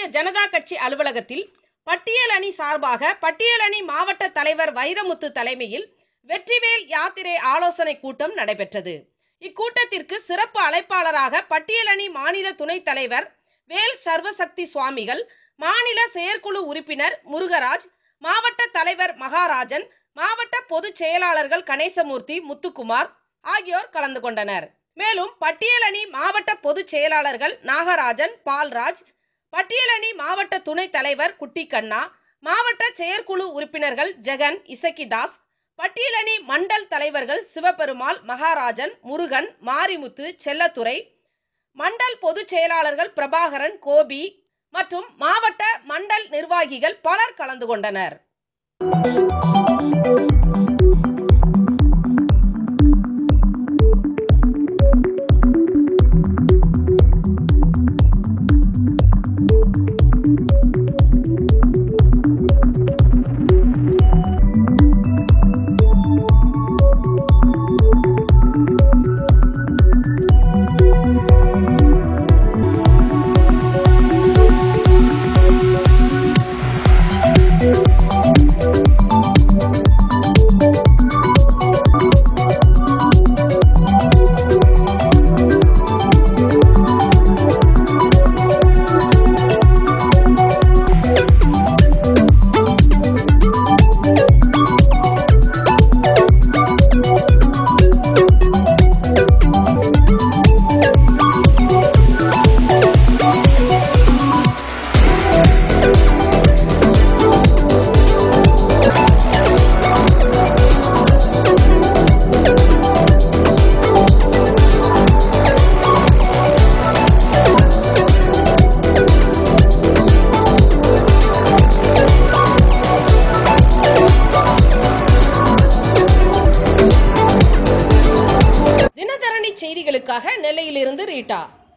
ஜனதா கட்சி அலுவலகத்தில் பட்டியல் அணி சார்பாக பட்டியல் அணி மாவட்ட தலைவர் வைரமுத்து தலைமையில் வெற்றிவேல் யாத்திரை ஆலோசனை கூட்டம் நடைபெற்றது இக்கூட்டத்திற்கு சிறப்பு அழைப்பாளராக பட்டியல் அணி மாநில துணைத் தலைவர் வேல் சர்வசக்தி சுவாமிகள் மாநில செயற்குழு உறுப்பினர் முருகராஜ் மாவட்ட தலைவர் மகாராஜன் மாவட்ட பொதுச் செயலாளர்கள் கணேசமூர்த்தி முத்துக்குமார் ஆகியோர் கலந்து கொண்டனர் மேலும் பட்டியலணி மாவட்ட பொதுச் செயலாளர்கள் நாகராஜன் பால்ராஜ் பட்டியலணி மாவட்ட துணைத் தலைவர் குட்டிக்கண்ணா மாவட்ட செயற்குழு உறுப்பினர்கள் ஜெகன் இசக்கிதாஸ் பட்டியலணி மண்டல் தலைவர்கள் சிவபெருமாள் மகாராஜன் முருகன் மாரிமுத்து செல்லத்துறை மண்டல் பொதுச் செயலாளர்கள் பிரபாகரன் கோபி மற்றும் மாவட்ட மண்டல் நிர்வாகிகள் பலர் கலந்து கொண்டனர் தினதரணி செய்திகளுக்காக நெல்லையிலிருந்து ரீட்டா